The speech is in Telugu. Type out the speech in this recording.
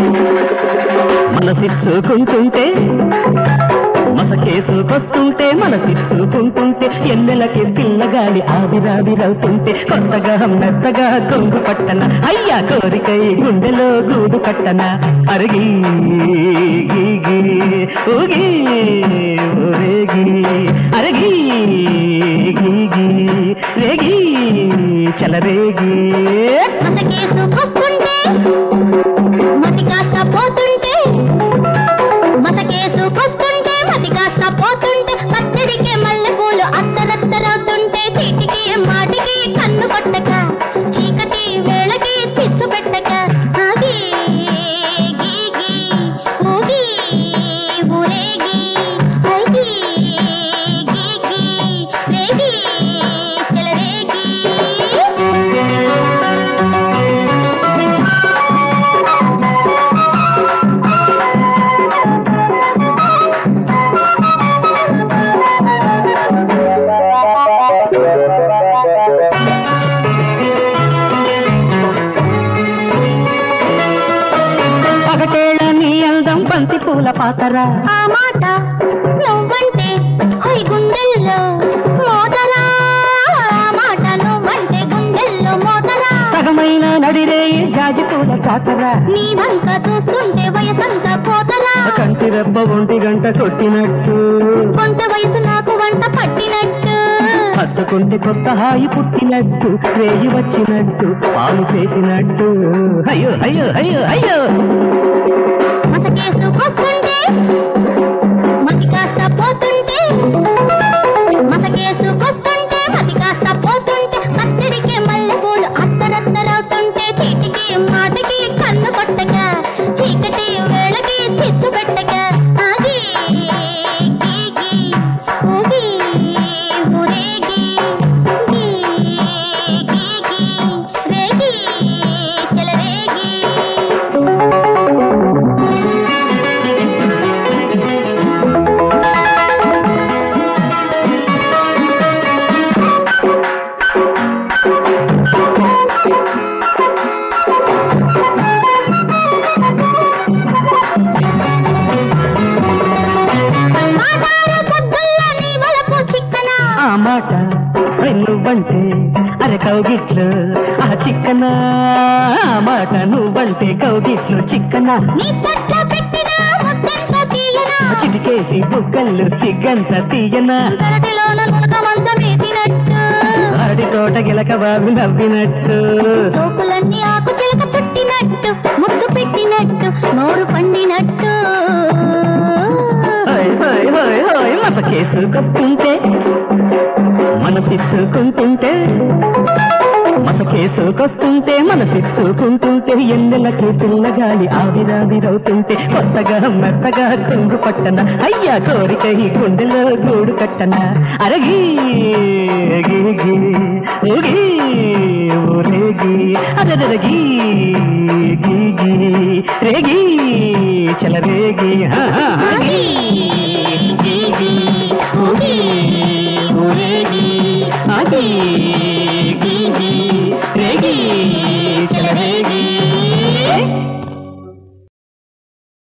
మనసిచ్చుకుంటుంటే మసకేసుకొస్తుంటే మనసిచ్చుకుంటుంటే ఎన్నెలకి పిల్లగాలి ఆవిరావిరవుతుంటే కొత్తగా మెత్తగా కొంగు పట్టన అయ్యా కోరికై గుండెలో గూడు కట్టన అరిగి గీగి ఊగి ఊరేగి అరిగి గీగి రేగి చలరేగి మసకేసుకొస్తుంటే మతి కాస్త పోతుంటే మసకేసుకొస్తుంటే మతి కాస్త పోతుంటే పచ్చడికి మల్లెపూలు అత్తరత్తరవుతుంటే చీటికి మాటికి కన్ను కొట్టక చీకటి వేళకి చిచ్చు పెట్టక ఆగి గీగి ఊగి ఊరేగి ఐగి గీగి రేగి చెలరేగి పగటేళ్ళ నీ అందం బంతి పూల పాతరా ఆ మాట నువ్వంటే హై గుండెల్లో మోతరా ఆ మాట నువ్వంటే గుండెల్లో మోతరా సగమైన నడిరే జాజి పూల చాతరా నీ వంక చూస్తుంటే వయసంతా పోతరా కంటి రెప్ప ఒంటి గంట కొట్టినట్టు కొంత వయసు నాకు వంట పట్టినట్టు హత్తుకుంటే కొత్త హాయి పుట్టినట్టు రేయి వచ్చినట్టు పాలు చేసినట్టు అయ్యో అయ్యో అయ్యో అయ్యో మసకేసుకొస్తుంటే మతి కాస్త పోతుంటే మసకేసుకొస్తుంటే మతి కాస్త పోతుంటే పచ్చడికి మల్లెపూలు అత్తరత్తరవుతుంటే చీటికి మాటికి కన్ను కొట్టక చీకటి వేళకి చిచ్చు పెట్టక ఆగి గీగి ఊగి ఊరేగి గీ, గీగి రేగి చెలరేగి మాటారు పొద్దుల్లో నీ వలపు చిక్కన ఆ మాట నువ్వంటే అరే కౌగిట్లు ఆ చిక్కన ఆ మాట నువ్వంటే కౌగిట్లు చిక్కన నీ తట్ల పెట్టిన ముద్దెంత తీయన చిటికేసి బుగ్గళ్ళు సిగ్గంత తీయన గరటిలోన నులకమంత వేసినట్టు ఆడి తోట గిలక బాబు నవ్వినట్టు సోకులన్నీ ఆకు చిలక పుట్టినట్టు ముద్దు పెట్టినట్టు నోరు పండినట్టు హోయ్ హోయ్ హోయ్ హోయ్ మసకేసుకొస్తుంటే మనసిచ్చుకుంటుంటే మసకేసుకొస్తుంటే మనసిచ్చుకుంటుంటే ఎన్నెలకి పిల్లగాలి ఆవిరావిరవుతుంటే కొత్తగా మెత్తగా కొంగు పట్టన అయ్యా కోరిక ఈ గుండెలో గూడు కట్టన అరగి గిగి ఊగి ఊరేగి అరరగి గీగి రేగి చలరేగి హా హా హా, గి, గీగి ఊగి ఊరేగి ఆగి గీగి రేగి చలరేగి